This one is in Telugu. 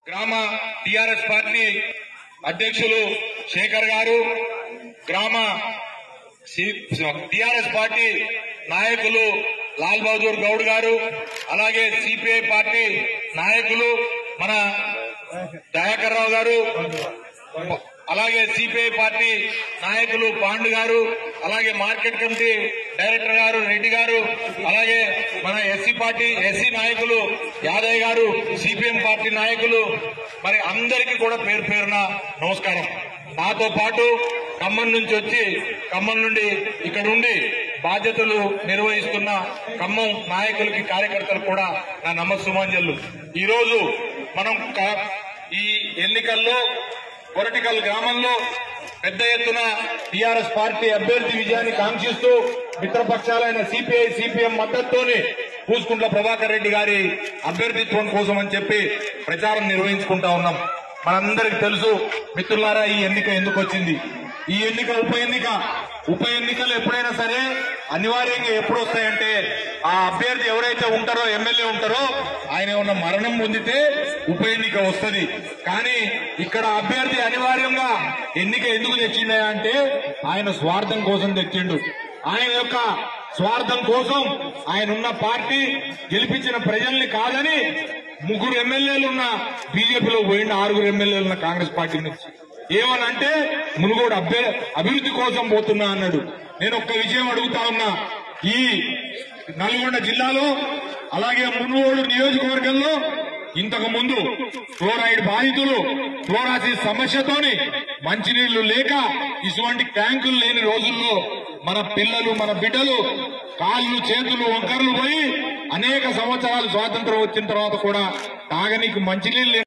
గ్రామ టిఆర్ఎస్ పార్టీ అధ్యక్షులు శేఖర్ గారు గ్రామ టిఆర్ఎస్ పార్టీ నాయకులు లాల్ బహదూర్ గౌడ్ గారు అలాగే సిపిఐ పార్టీ నాయకులు మన దయాకర్ రావు గారు అలాగే సిపిఐ పార్టీ నాయకులు పాండు గారు అలాగే మార్కెట్ కమిటీ డైరెక్టర్ గారు రెడ్డి గారు అలాగే మన ఎస్సీ పార్టీ ఎస్సీ నాయకులు యాదయ్య గారు సిపిఎం పార్టీ నాయకులు మరి అందరికీ కూడా పేరు పేరున నమస్కారం నాతో పాటు ఖమ్మం నుంచి వచ్చి ఖమ్మం నుండి ఇక్కడ ఉండి బాధ్యతలు నిర్వహిస్తున్న ఖమ్మం నాయకులకి కార్యకర్తలకు కూడా నా నమస్సుమాంజలు ఈ రోజు మనం క- ఈ ఎన్నికల్లో కొరటికల్ గ్రామంలో పెద్ద ఎత్తున టీఆర్ఎస్ పార్టీ అభ్యర్థి విజయాన్ని కాంక్షిస్తూ మిత్రపక్షాలైన సిపిఐ సిపిఎం మద్దతుతోని పూసుకుంట్ల ప్రభాకర్ రెడ్డి గారి అభ్యర్థిత్వం కోసం అని చెప్పి ప్రచారం నిర్వహించుకుంటా ఉన్నాం మనందరికి తెలుసు మిత్రులారా ఈ ఎన్నిక ఎందుకు వచ్చింది ఈ ఎన్నిక ఉప ఎన్నిక ఉప ఎన్నికలు ఎప్పుడైనా సరే అనివార్యంగా ఎప్పుడు వస్తాయంటే ఆ అభ్యర్థి ఎవరైతే ఉంటారో ఎమ్మెల్యే ఉంటారో ఆయన ఏమన్నా మరణం పొందితే ఉప ఎన్నిక వస్తుంది కానీ ఇక్కడ అభ్యర్థి అనివార్యంగా ఎన్నిక ఎందుకు తెచ్చిండే అంటే ఆయన స్వార్థం కోసం తెచ్చిండు ఆయన యొక్క స్వార్థం కోసం ఆయన ఉన్న పార్టీ గెలిపించిన ప్రజల్ని కాదని ముగ్గురు ఎమ్మెల్యేలు ఉన్న బీజేపీలో పోయిన ఆరుగురు ఎమ్మెల్యేలు ఉన్న కాంగ్రెస్ పార్టీ నుంచి ఏమనంటే మునుగోడు అభ్య అభివృద్ధి కోసం పోతున్నా అన్నాడు నేను ఒక్క విషయం అడుగుతా ఉన్నా ఈ నల్గొండ జిల్లాలో అలాగే మునుగోడు నియోజకవర్గంలో ఇంతకు ముందు ఫ్లోరైడ్ బాధితులు ఫ్లోరాసిస్ సమస్యతోని మంచినీళ్లు లేక ఇటువంటి ట్యాంకులు లేని రోజుల్లో మన పిల్లలు మన బిడ్డలు కాళ్ళు చేతులు వంకర్లు పోయి అనేక సంవత్సరాలు స్వాతంత్రం వచ్చిన తర్వాత కూడా తాగనీకి మంచినీళ్ళు లేని